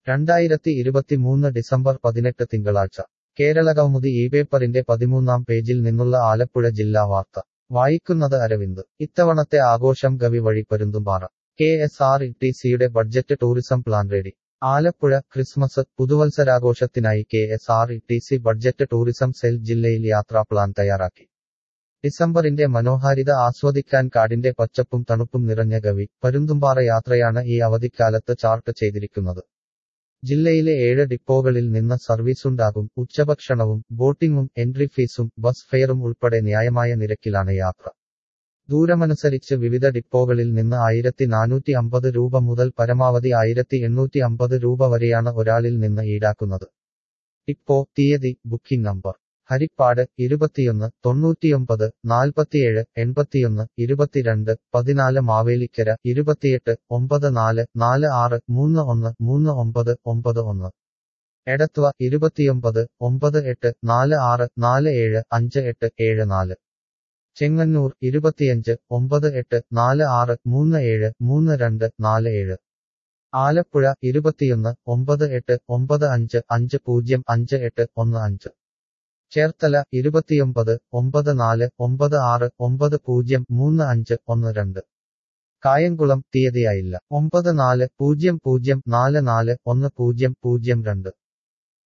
രണ്ടായിരത്തി ഇരുപത്തിമൂന്ന് ഡിസംബർ പതിനെട്ട് തിങ്കളാഴ്ച കേരളകൗമുദി ഈ പേപ്പറിന്റെ പതിമൂന്നാം പേജിൽ നിന്നുള്ള ആലപ്പുഴ ജില്ലാ വാർത്ത വായിക്കുന്നത് അരവിന്ദ് ഇത്തവണത്തെ ആഘോഷം ഗവി വഴി Parunthumpara K S R E T സിയുടെ budget tourism plan ready Alappuzha Christmas പുതുവത്സരാഘോഷത്തിനായി K S R E T C budget tourism cell ജില്ലയിൽ യാത്രാ പ്ലാൻ തയ്യാറാക്കി ഡിസംബറിന്റെ മനോഹാരിത ആസ്വദിക്കാൻ കാടിന്റെ പച്ചപ്പും തണുപ്പും നിറഞ്ഞ ഗവി പരുന്തുംപാറ യാത്രയാണ് ഈ അവധിക്കാലത്ത് ചാർട്ട് ചെയ്തിരിക്കുന്നത് ജില്ലയിലെ ഏഴ് ഡിപ്പോകളിൽ നിന്ന് സർവീസുണ്ടാകും ഉച്ചഭക്ഷണവും ബോട്ടിംഗും എൻട്രി ഫീസും ബസ് ഫെയറും ഉൾപ്പെടെ ന്യായമായ നിരക്കിലാണ് യാത്ര ദൂരമനുസരിച്ച് വിവിധ ഡിപ്പോകളിൽ നിന്ന് ആയിരത്തി നാനൂറ്റി അമ്പത് രൂപ മുതൽ പരമാവധി ആയിരത്തി എണ്ണൂറ്റി അമ്പത് രൂപ വരെയാണ് ഒരാളിൽ നിന്ന് ഈടാക്കുന്നത് ഡിപ്പോ തീയതി ബുക്കിംഗ് നമ്പർ ഹരിപ്പാട് ഇരുപത്തിയൊന്ന് തൊണ്ണൂറ്റിയൊമ്പത് നാൽപ്പത്തിയേഴ് എൺപത്തിയൊന്ന് ഇരുപത്തിരണ്ട് പതിനാല് മാവേലിക്കര ഇരുപത്തിയെട്ട് ഒമ്പത് നാല് നാല് ആറ് മൂന്ന് ഒന്ന് മൂന്ന് ഒമ്പത് ഒമ്പത് ഒന്ന് എടത്വ ഇരുപത്തിയൊമ്പത് ഒമ്പത് എട്ട് നാല് ആറ് നാല് ഏഴ് അഞ്ച് എട്ട് ഏഴ് നാല് ചെങ്ങന്നൂർ ഇരുപത്തിയഞ്ച് ഒമ്പത് എട്ട് നാല് ആറ് മൂന്ന് ഏഴ് മൂന്ന് രണ്ട് നാല് ഏഴ് ആലപ്പുഴ ഇരുപത്തിയൊന്ന് ഒമ്പത് എട്ട് ഒമ്പത് അഞ്ച് അഞ്ച് പൂജ്യം അഞ്ച് എട്ട് ഒന്ന് അഞ്ച് ചേർത്തല ഇരുപത്തിയൊമ്പത് ഒമ്പത് നാല് ഒമ്പത് ആറ് ഒമ്പത് പൂജ്യം മൂന്ന് അഞ്ച് ഒന്ന് രണ്ട് കായംകുളം തീയതിയായില്ല ഒമ്പത് നാല് പൂജ്യം പൂജ്യം നാല് നാല് ഒന്ന് പൂജ്യം പൂജ്യം രണ്ട്